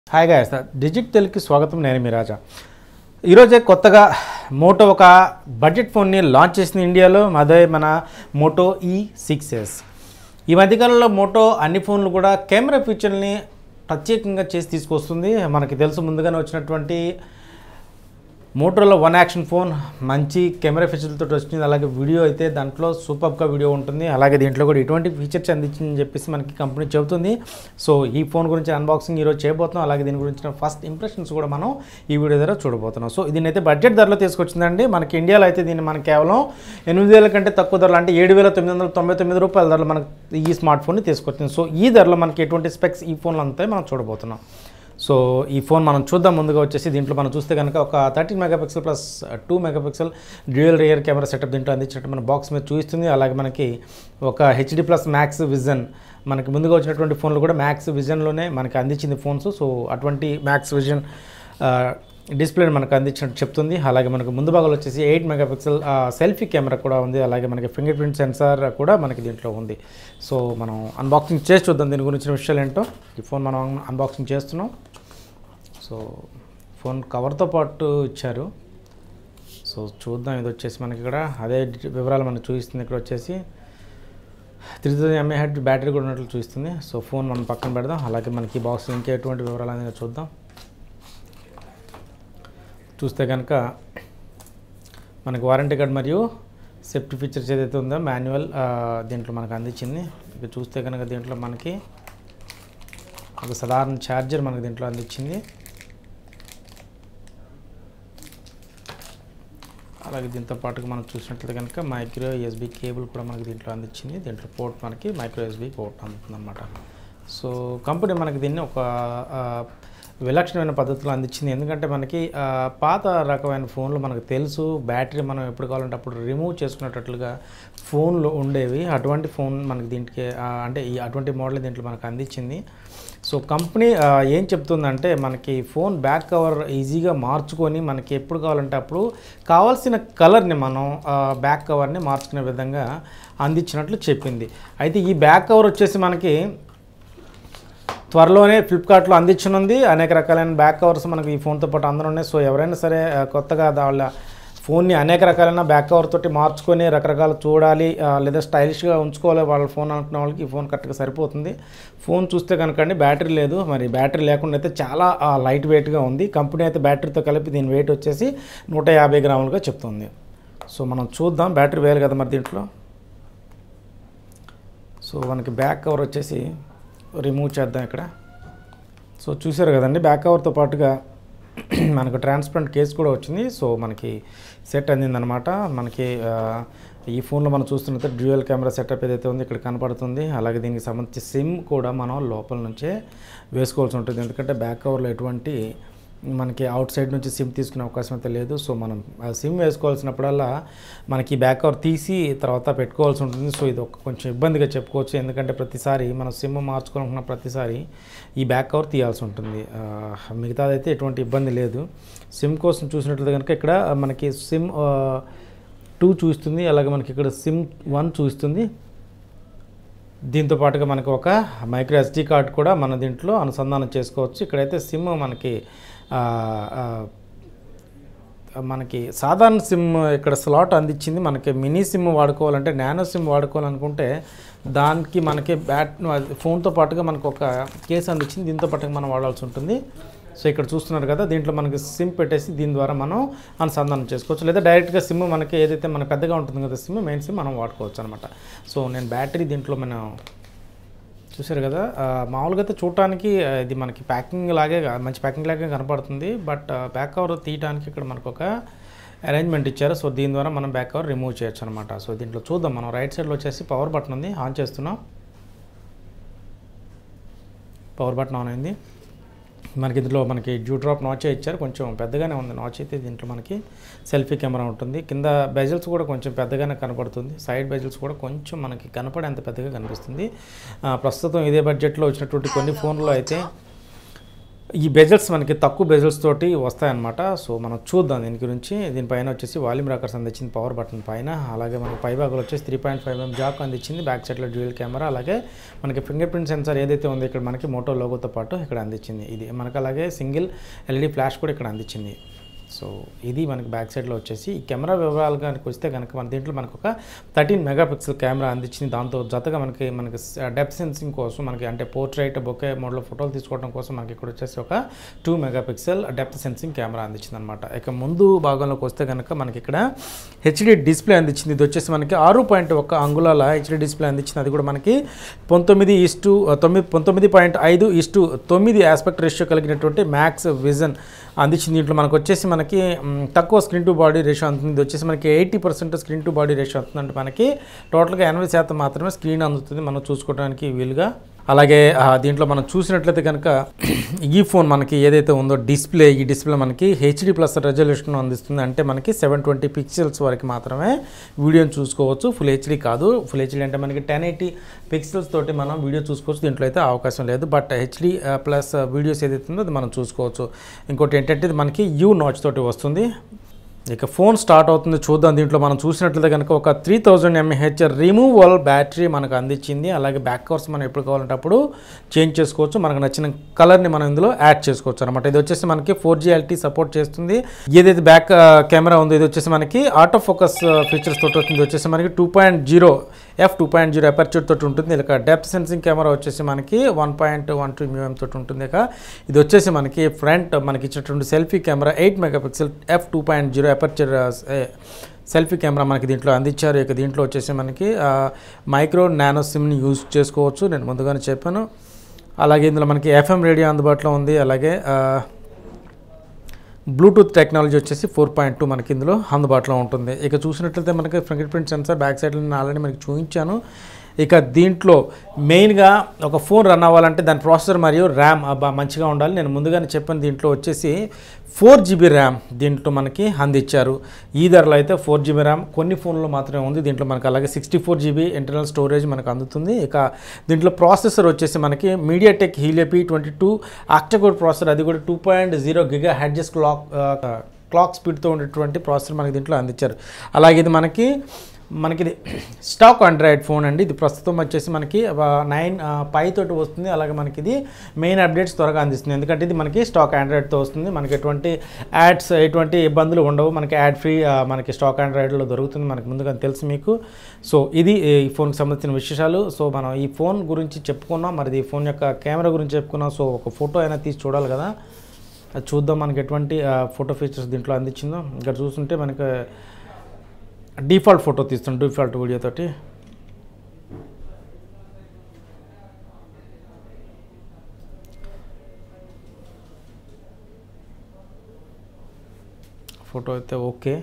hi guys digit తెలుగుకి స్వాగతం నేను మీ రాజా ఈరోజే కొత్తగా మోటో ఒక బడ్జెట్ ఫోన్ని లాంచ్ చేసింది ఇండియాలో అదే మన మోటో ఈ సిక్స్ ఎస్ ఈ మధ్యకాలంలో మోటో అన్ని ఫోన్లు కూడా కెమెరా ఫీచర్ని ప్రత్యేకంగా చేసి తీసుకొస్తుంది మనకి తెలుసు ముందుగానే వచ్చినటువంటి మోటోలో వన్ యాక్షన్ ఫోన్ మంచి కెమెరా ఫీచర్లతో వచ్చింది అలాగే వీడియో అయితే దాంట్లో సూపర్గా వీడియో ఉంటుంది అలాగే దీంట్లో కూడా ఎటువంటి ఫీచర్స్ అందించిందని చెప్పేసి మనకి కంపెనీ చెబుతుంది సో ఈ ఫోన్ గురించి అన్బాక్సింగ్ ఈరోజు చేయబోతున్నాం అలాగే దీని గురించిన ఫస్ట్ ఇంప్రెషన్స్ కూడా మనం ఈ వీడియో ద్వారా చూడబోతున్నాం సో దీని అయితే బడ్జెట్ ధరలో తీసుకొచ్చిందండి మనకి ఇండియాలో అయితే దీన్ని మనకి కేవలం ఎనిమిది వేల కంటే తక్కువ ధరలు అంటే ఏడు వేల తొమ్మిది వందల తొంభై తొమ్మిది రూపాయల ధరలు మనకి ఈ స్మార్ట్ ఫోన్ని తీసుకొచ్చింది సో ఈ ధరలో మనకి ఎటువంటి స్పెక్స్ ఈ ఫోన్లో అంతా మనం చూడబోతున్నాం సో ఈ ఫోన్ మనం చూద్దాం ముందుగా వచ్చేసి దీంట్లో మనం చూస్తే కనుక ఒక thirteen megapixel plus two megapixel dual rear camera setup దీంట్లో అందించినట్టు మన బాక్స్ మీద చూపిస్తుంది అలాగే మనకి ఒక హెచ్డి ప్లస్ మ్యాక్స్ విజన్ మనకి ముందుగా వచ్చినటువంటి ఫోన్లు కూడా మ్యాక్స్ విజన్లోనే మనకి అందించింది ఫోన్స్ సో అటువంటి మ్యాక్స్ విజన్ డిస్ప్లేని మనకు అందించినట్టు చెప్తుంది అలాగే మనకు ముందు భాగంలో వచ్చేసి ఎయిట్ మెగాపిక్సెల్ సెల్ఫీ కెమెరా కూడా ఉంది అలాగే మనకి ఫింగర్ ప్రింట్ సెన్సార్ కూడా మనకి దీంట్లో ఉంది సో మనం అన్బాక్సింగ్ చేసి చూద్దాం దీని గురించిన విషయాలు ఏంటో ఈ ఫోన్ మనం అన్బాక్సింగ్ చేస్తున్నాం సో ఫోన్ కవర్తో పాటు ఇచ్చారు సో చూద్దాం ఇది వచ్చేసి మనకి ఇక్కడ అదే వివరాలు మనకు చూపిస్తుంది ఇక్కడ వచ్చేసి three thousand mAh battery కూడా ఉన్నట్లు చూపిస్తుంది సో ఫోన్ మనం పక్కన పెడదాం అలాగే మనకి బాక్స్ ఇంకా ఎటువంటి వివరాలు అనేది చూద్దాం చూస్తే కనుక మనకి వారంటీ కార్డ్ మరియు సేఫ్టీ ఫీచర్స్ ఏదైతే ఉందో మాన్యువల్ దీంట్లో మనకు అందించింది ఇక చూస్తే కనుక దీంట్లో మనకి ఒక సాధారణ ఛార్జర్ మనకి దీంట్లో అందించింది అలాగే దీంతో పాటుగా మనం చూసినట్లయితే కనుక మైక్రో ఎస్బీ కేబుల్ కూడా మనకి దీంట్లో అందించింది దీంట్లో పోర్ట్ మనకి మైక్రో ఎస్బీ పోర్ట్ అందుతుంది అనమాట సో కంపెనీ మనకి దీన్ని ఒక ఆ, విలక్షణమైన పద్ధతిలో అందించింది ఎందుకంటే మనకి ఆ, పాత రకమైన ఫోన్లు మనకు తెలుసు బ్యాటరీ మనం ఎప్పుడు కావాలంటే అప్పుడు రిమూవ్ చేసుకునేటట్లుగా ఫోన్లు ఉండేవి అటువంటి ఫోన్ మనకి దీంట్కి ఆ, అంటే ఈ అటువంటి మోడల్ దీంట్లో మనకు అందించింది సో కంపెనీ ఆ, ఏం చెప్తుందంటే మనకి ఫోన్ బ్యాక్ కవర్ ఈజీగా మార్చుకొని మనకి ఎప్పుడు కావాలంటే అప్పుడు కావాల్సిన కలర్ని మనం ఆ, బ్యాక్ కవర్ని మార్చుకునే విధంగా అందించినట్లు చెప్పింది అయితే ఈ బ్యాక్ కవర్ వచ్చేసి మనకి త్వరలోనే ఫ్లిప్కార్ట్లో అందించనుంది అనేక రకాలైన బ్యాక్ కవర్స్ మనకి ఈ ఫోన్తో పాటు అందరూ ఉన్నాయి సో ఎవరైనా సరే ఆ, కొత్తగా వాళ్ళ ఫోన్ని అనేక రకాలైన బ్యాక్ కవర్ తోటి మార్చుకొని రకరకాల చూడాలి ఆ, లేదా స్టైలిష్గా ఉంచుకోవాలి వాళ్ళ ఫోన్ అనుకున్న వాళ్ళకి ఈ ఫోన్ కరెక్ట్గా సరిపోతుంది ఫోన్ చూస్తే కనుకండి బ్యాటరీ లేదు మరి బ్యాటరీ లేకుండా అయితే చాలా లైట్ వెయిట్గా ఉంది కంపెనీ అయితే బ్యాటరీతో కలిపి దీని వెయిట్ వచ్చేసి నూట యాభై గ్రాములుగా చెప్తుంది సో మనం చూద్దాం బ్యాటరీ వేయాలి కదా మరి దీంట్లో సో మనకి బ్యాక్ కవర్ వచ్చేసి రిమూవ్ చేద్దాం ఇక్కడ సో చూసారు కదండి బ్యాక్ కవర్తో పాటుగా మనకు ట్రాన్స్పరెంట్ కేస్ కూడా వచ్చింది సో మనకి సెట్ అందిందనమాట మనకి ఆ, ఈ ఫోన్లో మనం చూస్తున్నట్టు డ్యూయల్ కెమెరా సెటప్ ఏదైతే ఉందో ఇక్కడ కనపడుతుంది అలాగే దీనికి సంబంధించి సిమ్ కూడా మనం లోపల నుంచే వేసుకోవాల్సి ఉంటుంది ఎందుకంటే బ్యాక్ కవర్లో ఎటువంటి మనకి అవుట్ సైడ్ నుంచి సిమ్ తీసుకునే అవకాశం అయితే లేదు సో మనం ఆ సిమ్ వేసుకోవాల్సినప్పుడల్లా మనకి బ్యాక్ కవర్ తీసి తర్వాత పెట్టుకోవాల్సి ఉంటుంది సో ఇది ఒక కొంచెం ఇబ్బందిగా చెప్పుకోవచ్చు ఎందుకంటే ప్రతిసారి మనం సిమ్ మార్చుకోవాలనుకున్న ప్రతిసారి ఈ బ్యాక్ కవర్ తీయాల్సి ఉంటుంది ఆ, మిగతాదైతే ఎటువంటి ఇబ్బంది లేదు సిమ్ కోసం చూసినట్లయితే కనుక ఇక్కడ మనకి సిమ్ టూ చూస్తుంది అలాగే మనకి ఇక్కడ సిమ్ వన్ చూస్తుంది దీంతో పాటుగా మనకు ఒక మైక్రో ఎస్డి కార్డ్ కూడా మన దీంట్లో అనుసంధానం చేసుకోవచ్చు ఇక్కడైతే సిమ్ మనకి ఆ, ఆ, మనకి సాధారణ సిమ్ ఇక్కడ స్లాట్ అందించింది మనకి మినీ సిమ్ వాడుకోవాలంటే నానో సిమ్ వాడుకోవాలనుకుంటే దానికి మనకి బ్యాట్ ఫోన్తో పాటుగా మనకు ఒక కేసు అందించింది దీంతో పాటుగా మనం వాడాల్సి ఉంటుంది సో ఇక్కడ చూస్తున్నారు కదా దీంట్లో మనకి సిమ్ పెట్టేసి దీని ద్వారా మనం అనుసంధానం చేసుకోవచ్చు లేదా డైరెక్ట్గా సిమ్ మనకి ఏదైతే మన పెద్దగా ఉంటుంది కదా సిమ్ మెయిన్ సిమ్ మనం వాడుకోవచ్చు అనమాట సో నేను బ్యాటరీ దీంట్లో మనం చూసారు కదా ఆ, మామూలుగా అయితే చూడటానికి ఆ, ఇది మనకి ప్యాకింగ్ లాగే గా- మంచి ప్యాకింగ్ లాగే కనపడుతుంది బట్ ఆ, బ్యాక్ కవర్ తీయడానికి ఇక్కడ మనకు ఒక అరేంజ్మెంట్ ఇచ్చారు సో దీని ద్వారా మనం బ్యాక్ కవర్ రిమూవ్ చేయొచ్చు అనమాట సో దీంట్లో చూద్దాం మనం రైట్ సైడ్లో వచ్చేసి పవర్ బటన్ ఉంది ఆన్ చేస్తున్నాం పవర్ బటన్ ఆన్ అయింది మనకి ఇందులో మనకి డ్యూ డ్రాప్ నాచ్ ఇచ్చారు కొంచెం పెద్దగానే ఉంది నాచ్ అయితే దీంట్లో మనకి సెల్ఫీ కెమెరా ఉంటుంది కింద బెజల్స్ కూడా కొంచెం పెద్దగానే కనపడుతుంది సైడ్ బెజల్స్ కూడా కొంచెం మనకి కనపడేంత పెద్దగా కనిపిస్తుంది ఆ, ప్రస్తుతం ఇదే బడ్జెట్లో వచ్చినటువంటి కొన్ని ఫోన్లో అయితే ఈ బెజల్స్ మనకి తక్కువ బెజల్స్ తోటి వస్తాయన్నమాట సో మనం చూద్దాం దీని గురించి దీనిపైన వచ్చేసి వాల్యూమ్ రాకర్స్ అందించింది పవర్ బటన్ పైన అలాగే మనకి పై భాగంలో వచ్చేసి three point five mm jack అందించింది బ్యాక్ సైడ్లో డ్యూయల్ కెమెరా అలాగే మనకి ఫింగర్ ప్రింట్ సెన్సార్ ఏదైతే ఉందో ఇక్కడ మనకి మోటో లోగోతో పాటు ఇక్కడ అందించింది ఇది మనకి అలాగే సింగిల్ ఎల్ఈడి ఫ్లాష్ కూడా ఇక్కడ అందించింది సో ఇది మనకి బ్యాక్ సైడ్లో వచ్చేసి ఈ కెమెరా వివరాలు కనుక వస్తే కనుక మన దీంట్లో మనకు ఒక థర్టీన్ మెగాపిక్సెల్ కెమెరా అందించింది దాంతో జతగా మనకి మనకి డెప్త్ సెన్సింగ్ కోసం మనకి అంటే పోర్ట్రైట్ బొకే మోడ్లో ఫోటోలు తీసుకోవడం కోసం మనకి ఇక్కడ వచ్చేసి ఒక two megapixel depth sensing camera అందించింది అనమాట ఇక ముందు భాగంలోకి వస్తే కనుక మనకి ఇక్కడ హెచ్డి డిస్ప్లే అందించింది ఇది వచ్చేసి మనకి ఆరు పాయింట్ ఒక అంగుళాల హెచ్డి డిస్ప్లే అందించింది అది కూడా మనకి పంతొమ్మిది ఇస్టు తొమ్మిది పంతొమ్మిది పాయింట్ ఐదు ఇస్టు తొమ్మిది ఆస్పెక్ట్ రేషియో కలిగినటువంటి మ్యాక్స్ విజన్ అందించింది దీంట్లో మనకు వచ్చేసి మనకి మ్, తక్కువ స్క్రీన్ టు బాడీ రేషియో అందుతుంది ఇది వచ్చేసి మనకి eighty percent screen to body ratio అందుతుంది అంటే మనకి టోటల్గా ఎనభై శాతం మాత్రమే స్క్రీన్ అందుతుంది మనం చూసుకోవడానికి వీలుగా అలాగే ఆ, దీంట్లో మనం చూసినట్లయితే కనుక ఈ ఫోన్ మనకి ఏదైతే ఉందో డిస్ప్లే ఈ డిస్ప్లే మనకి హెచ్డి ప్లస్ రెజల్యూషన్ అందిస్తుంది అంటే మనకి సెవెన్ ట్వంటీ పిక్సెల్స్ వరకు మాత్రమే వీడియోని చూసుకోవచ్చు ఫుల్ హెచ్డి కాదు ఫుల్ హెచ్డి అంటే మనకి టెన్ ఎయిటీ పిక్సెల్స్ తోటి మనం వీడియో చూసుకోవచ్చు దీంట్లో అయితే అవకాశం లేదు బట్ హెచ్డి ప్లస్ వీడియోస్ ఏదైతే ఉందో అది మనం చూసుకోవచ్చు ఇంకోటి ఏంటంటే ఇది మనకి యూ నాచ్ తోటి వస్తుంది ఇక ఫోన్ స్టార్ట్ అవుతుంది చూద్దాం దీంట్లో మనం చూసినట్లయితే కనుక ఒక three thousand mAh removal battery మనకు అందించింది అలాగే బ్యాక్ కవర్స్ మనం ఎప్పుడు కావాలంటే అప్పుడు చేంజ్ చేసుకోవచ్చు మనకు నచ్చిన కలర్ని మనం ఇందులో యాడ్ చేసుకోవచ్చు అనమాట ఇది వచ్చేసి మనకి ఫోర్ జీ ఎల్టీ సపోర్ట్ చేస్తుంది ఏదైతే బ్యాక్ కెమెరా ఉందో ఇది వచ్చేసి మనకి ఆటో ఫోకస్ ఫీచర్స్ తోటి వస్తుంది ఇది వచ్చేసి మనకి two point zero f two point zero aperture తోటి ఉంటుంది ఇక డెప్త్ సెన్సింగ్ కెమెరా వచ్చేసి మనకి one point one two mm తోటి ఉంటుంది ఇక ఇది వచ్చేసి మనకి ఫ్రంట్ మనకి ఇచ్చినటువంటి selfie camera eight megapixel f two point zero aperture selfie camera మనకి దీంట్లో అందించారు ఇక దీంట్లో వచ్చేసి మనకి మైక్రో నానో సిమ్ని యూజ్ చేసుకోవచ్చు నేను ముందుగానే చెప్పాను అలాగే ఇందులో మనకి ఎఫ్ఎం రేడియో అందుబాటులో ఉంది అలాగే ఆ, బ్లూటూత్ టెక్నాలజీ వచ్చేసి ఫోర్ పాయింట్ టూ మనకి ఇందులో అందుబాటులో ఉంటుంది ఇక చూసినట్లయితే మనకి ఫింగర్ ప్రింట్ సెన్సార్ బ్యాక్ సైడ్లో నేను ఆల్రెడీ మనకి చూపించాను ఇక దీంట్లో మెయిన్గా ఒక ఫోన్ రన్ అవ్వాలంటే దాని ప్రాసెసర్ మరియు ర్యామ్ బా- మంచిగా ఉండాలి నేను ముందుగానే చెప్పాను దీంట్లో వచ్చేసి ఫోర్ జీబీ ర్యామ్ దీంట్లో మనకి అందించారు ఈ ధరలో అయితే ఫోర్ జీబీ ర్యామ్ కొన్ని ఫోన్లో మాత్రమే ఉంది దీంట్లో మనకి అలాగే sixty four GB internal storage మనకు అందుతుంది ఇక దీంట్లో ప్రాసెసర్ వచ్చేసి మనకి MediaTek Helio P twenty two octa core processor అది కూడా two point zero gigahertz clock clock స్పీడ్తో ఉండేటువంటి ప్రాసెసర్ మనకి దీంట్లో అందించారు అలాగే ఇది మనకి మనకి ఇది స్టాక్ ఆండ్రాయిడ్ ఫోన్ అండి ఇది ప్రస్తుతం వచ్చేసి మనకి నైన్ పై తోటి వస్తుంది అలాగే మనకి ఇది మెయిన్ అప్డేట్స్ త్వరగా అందిస్తుంది ఎందుకంటే ఇది మనకి స్టాక్ ఆండ్రాయిడ్తో వస్తుంది మనకి ఎటువంటి యాడ్స్ ఎటువంటి ఇబ్బందులు ఉండవు మనకి యాడ్ ఫ్రీ మనకి స్టాక్ ఆండ్రాయిడ్లో దొరుకుతుంది మనకి ముందుగా తెలుసు మీకు సో ఇది ఈ ఫోన్కి సంబంధించిన విశేషాలు సో మనం ఈ ఫోన్ గురించి చెప్పుకున్నాం మరి ఈ ఫోన్ యొక్క కెమెరా గురించి చెప్పుకున్నాం సో ఒక ఫోటో అయినా తీసి చూడాలి కదా అది చూద్దాం మనకి ఎటువంటి ఫోటో ఫీచర్స్ దీంట్లో అందించిందో ఇక్కడ చూస్తుంటే మనకి డిఫాల్ట్ ఫోటో తీస్తాను డిఫాల్ట్ వీడియో తోటి ఫోటో అయితే ఓకే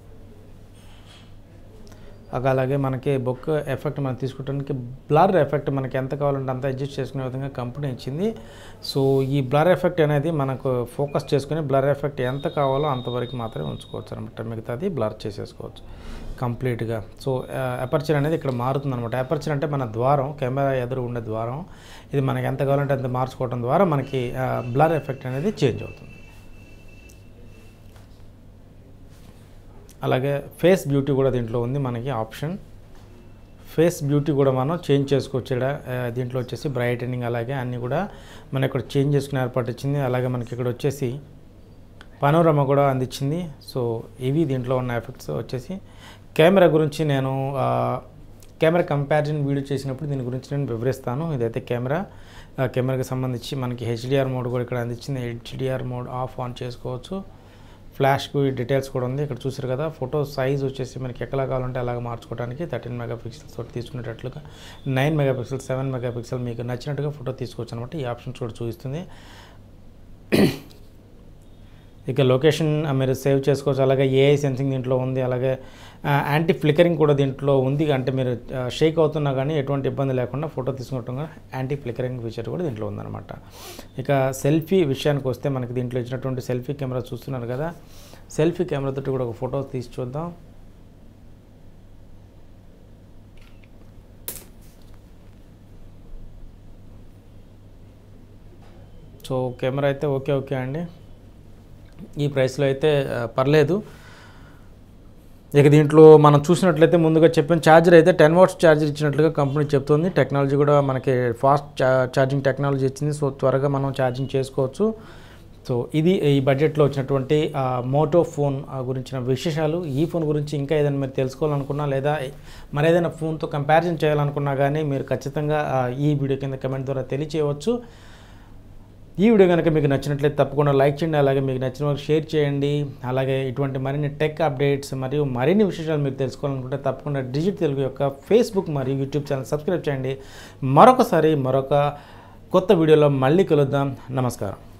అగ అలాగే మనకి బొక్ ఎఫెక్ట్ మనం తీసుకోవడానికి బ్లర్ ఎఫెక్ట్ మనకి ఎంత కావాలంటే అంత అడ్జస్ట్ చేసుకునే విధంగా కంపెనీ ఇచ్చింది సో ఈ బ్లర్ ఎఫెక్ట్ అనేది మనకు ఫోకస్ చేసుకుని బ్లర్ ఎఫెక్ట్ ఎంత కావాలో అంతవరకు మాత్రమే ఉంచుకోవచ్చు అనమాట మిగతాది బ్లర్ చేసేసుకోవచ్చు కంప్లీట్గా సో అపర్చర్ అనేది ఇక్కడ మారుతుంది అనమాట అపర్చర్ అంటే మన ద్వారం కెమెరా ఎదురు ఉండే ద్వారం ఇది మనకి ఎంత కావాలంటే అంత మార్చుకోవడం ద్వారా మనకి బ్లర్ ఎఫెక్ట్ అనేది చేంజ్ అవుతుంది అలాగే ఫేస్ బ్యూటీ కూడా దీంట్లో ఉంది మనకి ఆప్షన్ ఫేస్ బ్యూటీ కూడా మనం చేంజ్ చేసుకోవచ్చు ఇక్కడ ఆ, దీంట్లో వచ్చేసి బ్రైటనింగ్ అలాగే అన్నీ కూడా మనం ఇక్కడ చేంజ్ చేసుకునే ఏర్పాటు ఇచ్చింది అలాగే మనకి ఇక్కడ వచ్చేసి పనోరమ కూడా అందించింది సో ఇవి దీంట్లో ఉన్న ఎఫెక్ట్స్ వచ్చేసి కెమెరా గురించి నేను ఆ, కెమెరా కంపారిజన్ వీడియో చేసినప్పుడు దీని గురించి నేను వివరిస్తాను ఇదైతే కెమెరా ఆ, కెమెరాకి సంబంధించి మనకి హెచ్డిఆర్ మోడ్ కూడా ఇక్కడ అందించింది హెచ్డిఆర్ మోడ్ ఆఫ్ ఆన్ చేసుకోవచ్చు ఫ్లాష్కు డీటెయిల్స్ కూడా ఉంది ఇక్కడ చూసారు కదా ఫోటో సైజ్ వచ్చేసి మనకి ఎక్కలా కావాలంటే అలాగ మార్చుకోవడానికి థర్టీన్ మెగా పిక్సెల్స్ తోటి తీసుకునేటట్లుగా nine megapixel seven megapixel మీకు నచ్చినట్టుగా ఫోటో తీసుకోవచ్చు అనమాట ఈ ఆప్షన్స్ కూడా చూపిస్తుంది ఇక లొకేషన్ మీరు సేవ్ చేసుకోవచ్చు అలాగే ఏఐ సెన్సింగ్ దీంట్లో ఉంది అలాగే యాంటీ ఫ్లికరింగ్ కూడా దీంట్లో ఉంది అంటే మీరు షేక్ అవుతున్నా కానీ ఎటువంటి ఇబ్బంది లేకుండా ఫోటో తీసుకుంటాం కానీ యాంటీ ఫ్లికరింగ్ ఫీచర్ కూడా దీంట్లో ఉందన్నమాట ఇక సెల్ఫీ విషయానికి వస్తే మనకి దీంట్లో ఇచ్చినటువంటి సెల్ఫీ కెమెరా చూస్తున్నారు కదా సెల్ఫీ కెమెరా తోటి కూడా ఒక ఫోటో తీసి చూద్దాం సో కెమెరా అయితే ఓకే ఓకే అండి ఈ ప్రైస్లో అయితే ఆ, పర్లేదు ఇక దీంట్లో మనం చూసినట్లయితే ముందుగా చెప్పిన ఛార్జర్ అయితే టెన్ వాట్స్ ఛార్జర్ ఇచ్చినట్లుగా కంపెనీ చెప్తుంది టెక్నాలజీ కూడా మనకి ఫాస్ట్ ఛార్జింగ్ టెక్నాలజీ ఇచ్చింది సో త్వరగా మనం ఛార్జింగ్ చేసుకోవచ్చు సో ఇది ఈ బడ్జెట్లో వచ్చినటువంటి ఆ, మోటో ఫోన్ ఆ, గురించిన విశేషాలు ఈ ఫోన్ గురించి ఇంకా ఏదైనా మీరు తెలుసుకోవాలనుకున్నా లేదా మరేదైనా ఫోన్తో కంపారిజన్ చేయాలనుకున్నా కానీ మీరు ఖచ్చితంగా ఆ, ఈ వీడియో కింద కమెంట్ ద్వారా తెలియచేయవచ్చు ఈ వీడియో కనుక మీకు నచ్చినట్లయితే తప్పకుండా లైక్ చేయండి అలాగే మీకు నచ్చిన వాళ్ళకి షేర్ చేయండి అలాగే ఇటువంటి మరిన్ని టెక్ అప్డేట్స్ మరియు మరిన్ని విశేషాలు మీరు తెలుసుకోవాలనుకుంటే తప్పకుండా డిజిట్ తెలుగు యొక్క ఫేస్బుక్ మరియు యూట్యూబ్ ఛానల్ సబ్స్క్రైబ్ చేయండి మరొకసారి మరొక కొత్త వీడియోలో మళ్ళీ కలుద్దాం నమస్కారం